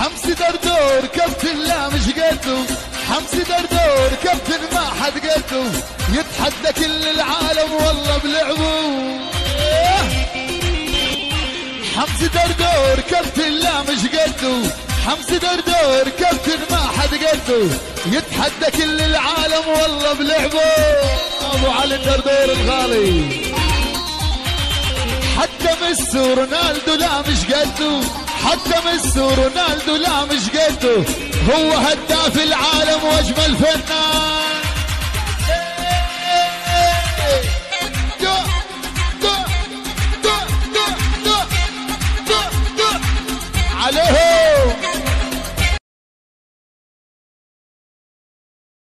حمص دردور كابتن لا مش قده حمص دردور كابتن ما حد قده يتحدى كل العالم والله بلعبه حمص دردور كابتن لا مش قده حمص دردور كابتن ما حد قده يتحدى كل العالم والله بلعبه ابو علي الدردور الغالي حتى ميسي ورونالدو لا مش قده حتى ميسي ورونالدو لا مش قده هو هداف العالم واجمل فنان